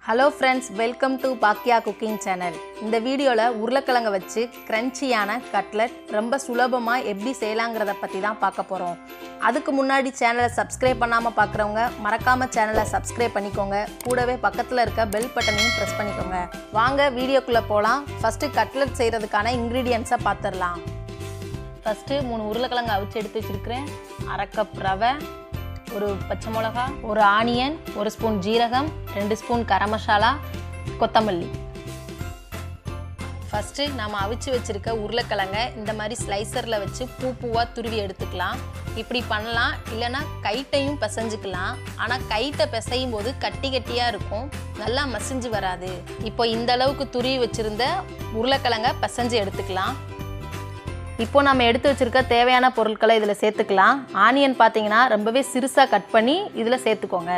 hello friends welcome to பாக்கியா cooking channel இந்த வீடியோவில் உருளைக்கிழங்க வச்சு கிரன்ச்சியான கட்லட் ரொம்ப சுலபமாக எப்படி செய்யலாங்கிறத பற்றி தான் பார்க்க போகிறோம் அதுக்கு முன்னாடி சேனலை சப்ஸ்கிரைப் பண்ணாமல் பார்க்குறவங்க மறக்காமல் சேனலை சப்ஸ்கிரைப் பண்ணிக்கோங்க கூடவே பக்கத்தில் இருக்க பெல் பட்டனையும் ப்ரெஸ் பண்ணிக்கோங்க வாங்க வீடியோக்குள்ளே போகலாம் ஃபஸ்ட்டு கட்லட் செய்கிறதுக்கான இன்க்ரீடியன்ஸை பார்த்துடலாம் ஃபஸ்ட்டு மூணு உருளைக்கிழங்கு அவிச்சு எடுத்து வச்சுருக்கிறேன் அரை கப் ரவை ஒரு பச்சை மிளகா ஒரு ஆனியன் ஒரு ஸ்பூன் ஜீரகம் ரெண்டு ஸ்பூன் கரம் மசாலா கொத்தமல்லி ஃபஸ்ட்டு நம்ம அவிச்சு வச்சுருக்க உருளைக்கிழங்க இந்த மாதிரி ஸ்லைசரில் வச்சு பூ பூவாக துருவி எடுத்துக்கலாம் இப்படி பண்ணலாம் இல்லைன்னா கைட்டையும் பிசைஞ்சுக்கலாம் ஆனால் கைட்டை பிசையும் போது கட்டி கட்டியாக இருக்கும் நல்லா மசிஞ்சு வராது இப்போ இந்த அளவுக்கு துருவி வச்சுருந்த உருளைக்கிழங்க பிசைஞ்சு எடுத்துக்கலாம் இப்போ நம்ம எடுத்து வச்சிருக்க தேவையான பொருட்களை இதில் சேர்த்துக்கலாம் ஆனியன் பார்த்தீங்கன்னா ரொம்பவே சிறுசாக கட் பண்ணி இதில் சேர்த்துக்கோங்க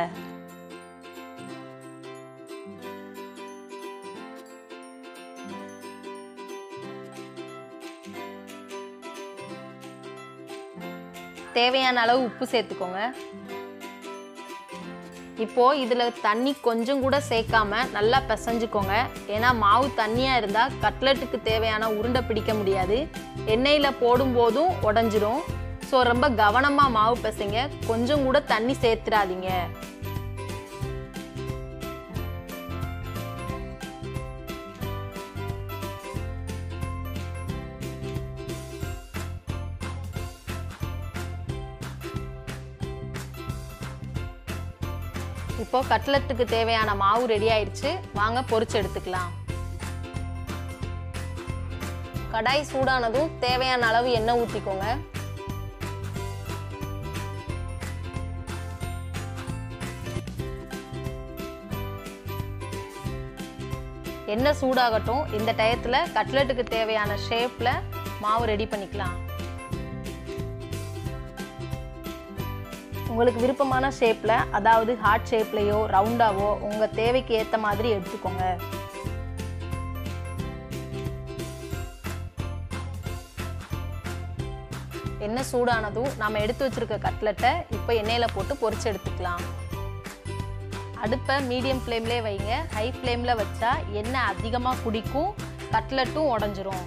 தேவையான அளவு உப்பு சேர்த்துக்கோங்க இப்போ இதில் தண்ணி கொஞ்சம் கூட சேர்க்காம நல்லா பிசைஞ்சுக்கோங்க ஏன்னா மாவு தண்ணியாக இருந்தால் கட்லெட்டுக்கு தேவையான உருண்டை பிடிக்க முடியாது எண்ணெயில் போடும்போதும் உடஞ்சிரும் ஸோ ரொம்ப கவனமாக மாவு பிசைங்க கொஞ்சம் கூட தண்ணி சேர்த்துடாதீங்க இப்போ கட்லெட்டுக்கு தேவையான மாவு ரெடி ஆயிடுச்சு வாங்க பொரிச்சு எடுத்துக்கலாம் கடாய் சூடானதும் தேவையான அளவு எண்ணெய் ஊற்றிக்கோங்க எண்ணெய் சூடாகட்டும் இந்த டயத்தில் கட்லெட்டுக்கு தேவையான ஷேப்பில் மாவு ரெடி பண்ணிக்கலாம் உங்களுக்கு விருப்பமான ஷேப்பில் அதாவது ஹார்ட் ஷேப்லேயோ ரவுண்டாவோ உங்கள் தேவைக்கு ஏற்ற மாதிரி எடுத்துக்கோங்க எண்ணெய் சூடானதும் நாம் எடுத்து வச்சிருக்க கட்லெட்டை இப்போ எண்ணெயில் போட்டு பொரிச்சு எடுத்துக்கலாம் அடுப்பை மீடியம் ஃப்ளேம்லேயே வைங்க ஹை ஃப்ளேமில் வச்சா எண்ணெய் அதிகமாக குடிக்கும் கட்லெட்டும் உடஞ்சிரும்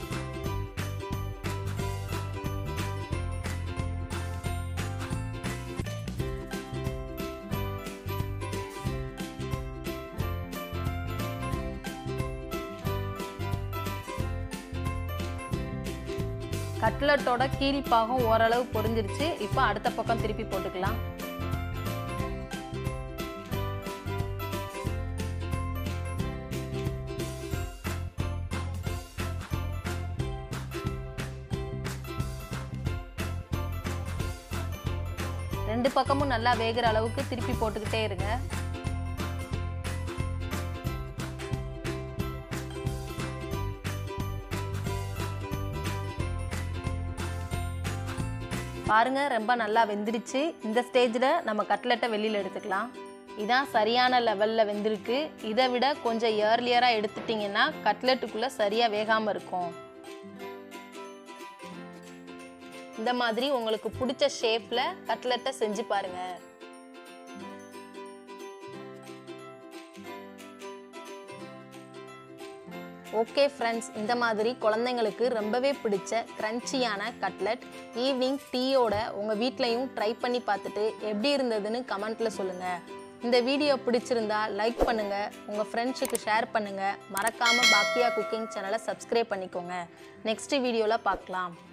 கட்லட்டோட கீழ்ப்பாகம் ஓரளவு பொரிஞ்சிருச்சு இப்போ அடுத்த பக்கம் திருப்பி போட்டுக்கலாம் ரெண்டு பக்கமும் நல்லா வேகிற அளவுக்கு திருப்பி போட்டுக்கிட்டே இருங்க பாருங்க ரொம்ப நல்லா வெந்துருச்சு இந்த ஸ்டேஜில் நம்ம கட்லெட்டை வெளியில் எடுத்துக்கலாம் இதான் சரியான லெவலில் வெந்திருக்கு இதை விட கொஞ்சம் ஏர்லியராக எடுத்துட்டிங்கன்னா கட்லெட்டுக்குள்ளே சரியாக வேகாமல் இருக்கும் இந்த மாதிரி உங்களுக்கு பிடிச்ச ஷேப்பில் கட்லெட்டை செஞ்சு பாருங்கள் ஓகே ஃப்ரெண்ட்ஸ் இந்த மாதிரி குழந்தைங்களுக்கு ரொம்பவே பிடிச்ச க்ரன்ச்சியான கட்லட் ஈவினிங் டீயோட உங்கள் வீட்லேயும் ட்ரை பண்ணி பார்த்துட்டு எப்படி இருந்ததுன்னு கமெண்ட்டில் சொல்லுங்கள் இந்த வீடியோ பிடிச்சிருந்தா லைக் பண்ணுங்கள் உங்கள் ஃப்ரெண்ட்ஸுக்கு ஷேர் பண்ணுங்கள் மறக்காமல் பாக்கியா குக்கிங் சேனலை சப்ஸ்கிரைப் பண்ணிக்கோங்க நெக்ஸ்ட் வீடியோவில் பார்க்கலாம்